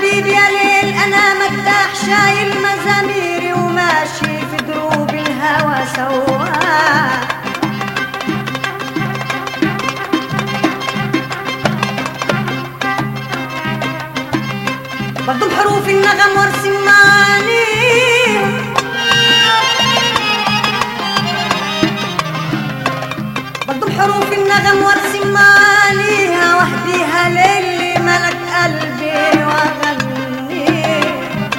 حبيبي يا ليل انا مداح شايل مزاميري وماشي في دروب الهوى سواح بضم حروف النغم وارسم معانيها بضم حروف النغم وارسم معانيها واهديها للي ملك قلبي واغنيها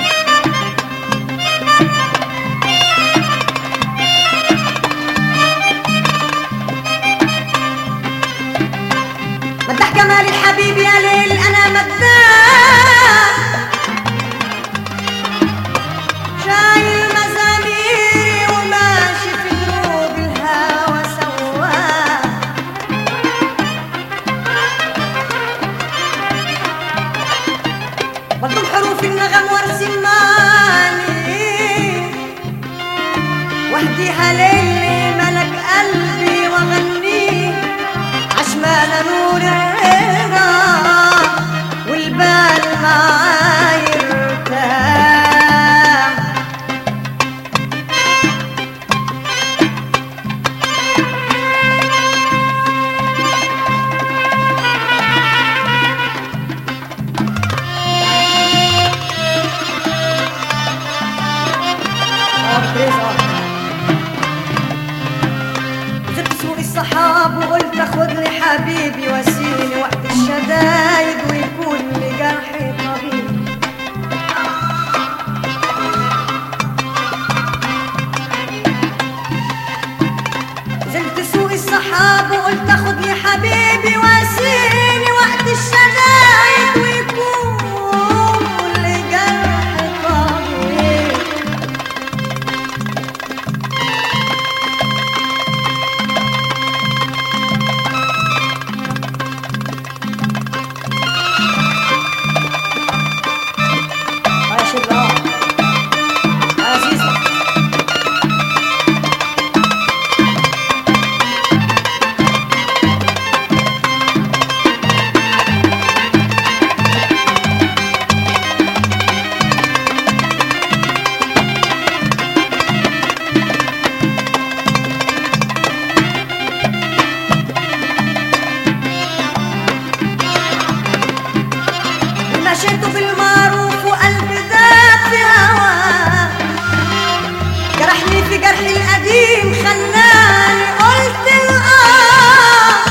مدح جمال الحبيب يا ليل انا مداح شايل مزاميري وماشي في دروب الهوى سواح بضم حروف النغم وارسم معاني واهديها للي ملك قلبي واغنيه عشمان نورنا والبال معاي يرتاح زدت سوق الصحاب وقلت خذني حبيبي وسيني وقت الشدايد ويكون لي جرحي طبيب نزلت سوق الصحاب وقلت خذني حبيبي وسيني وقت الشدايد ويكون لي جرحي طبيب ماشي الله عزيزة مشيت بالمعروف وقلبي ذاب في هواه جرحني في جرحي القديم خلاني قلت الآه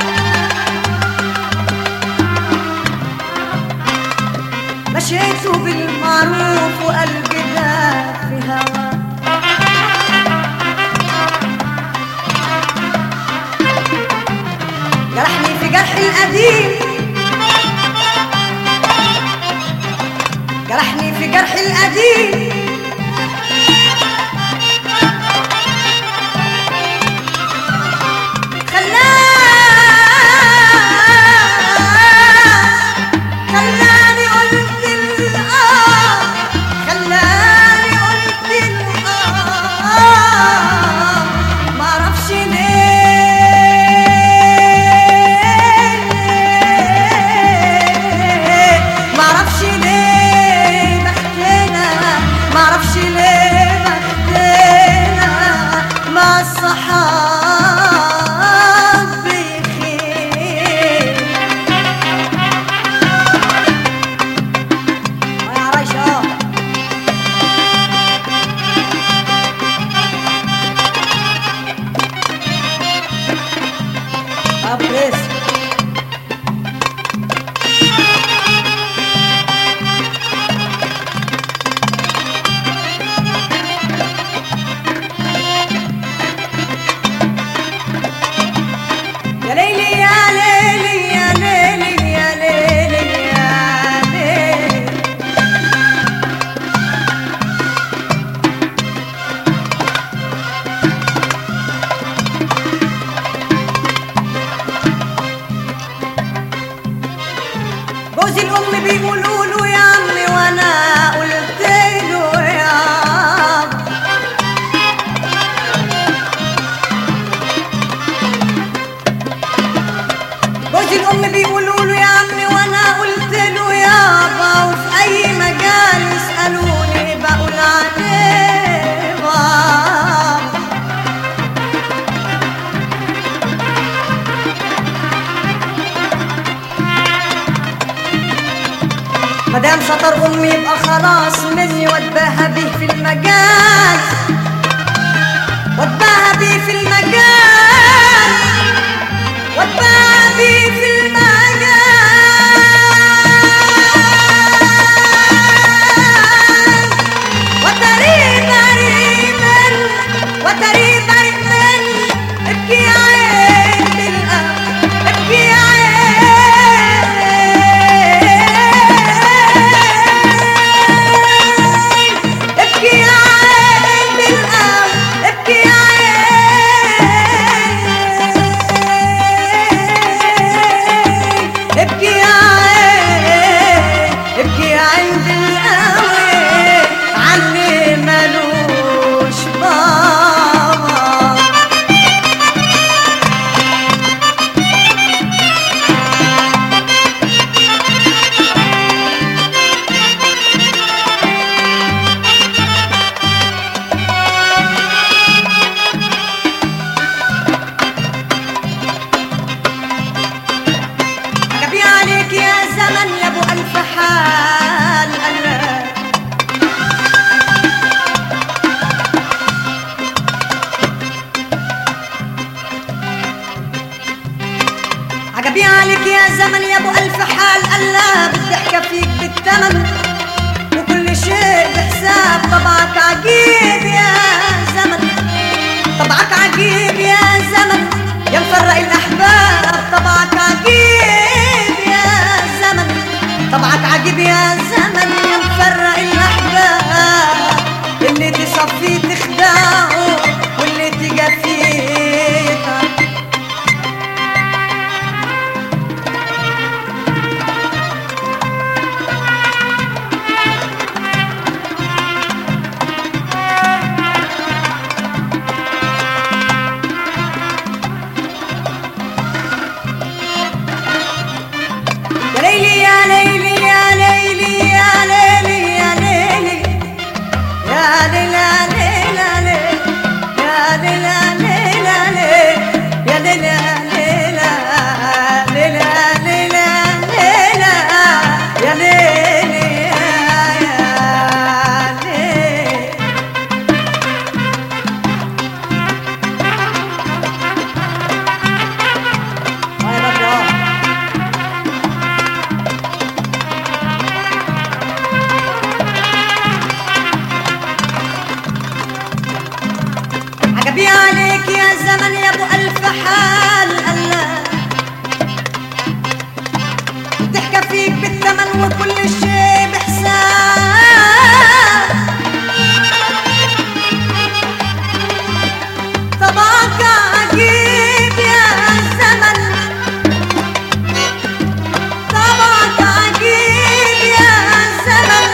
مشيت بالمعروف وقلبي ذاب في هواه جرحني في جرحي القديم جرحني في جرحي القديم خلاني خلاني قلت الآه خلاني قلت الآه معرفش ليه معرفش ليه بختنا معرفش ليه بختنا مع الصحاب بخير يا ريشة أبريس يا ليلي يا ليلي يا ليلي يا ليلي يا ليلي جوز الأم بيقولوا له يا عمي وأنا قلت له يا عم جوز الأم بيقولوا له يا عمي وأنا قلت له يابا وفي مدام شطر امي يبقى خلاص مني واتباهى بيه في المجال واتباهى بيه في المجال واتباهى بيه في المجال وتري بريء من وتري بريء من ابكي يا عين بالأب ابكي يا عين ابكي يا عين بالأب ابكي يا عين ابكي يا عين ابكي يا عين بالقوي علي ملوش بابا عجبي عليك يا زمن يا ابو الف حال الله عجبي عليك يا زمن يا ابو الف حال الله بالضحكه فيك بالثمن وكل شيء بحساب طبعك عجيب يا زمن طبعك عجيب يا زمن يا مفرق الاحباب طبعك عجيب يا زمن طبعك عجيب يا زمن يا مفرق الاحباب اللي تصفيه تخدعه واللي تجفيه يتعب يا ليلي يا ليلي يا ليلي يا ليلي يا ليلي يا ليلى ليلى يا ليلى ليلى يا ليلى ليلى ليلى ليلى ليلى يا ليلي يا ليلي آه يا رب يا رب. عجبي عليك يا زمن يا ابو الف حال الله بتحكى فيك بالثمن وكل شيء بحساب طبعك عجيب يا زمن طبعك عجيب يا زمن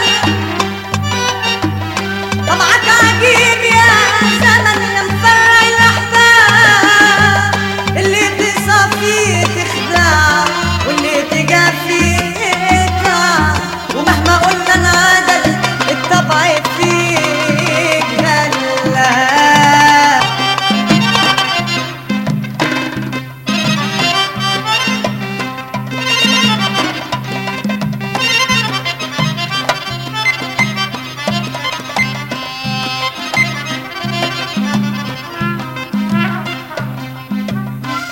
طبعك عجيب يا زمن يا مفرع الاحباب اللي تصفيه تخدع واللي تجافيه يقطع ومهما قلنا انعدل الطبع فيك هلا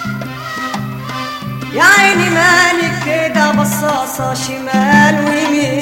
يا عيني مالك كده بصاصة شمال ويمين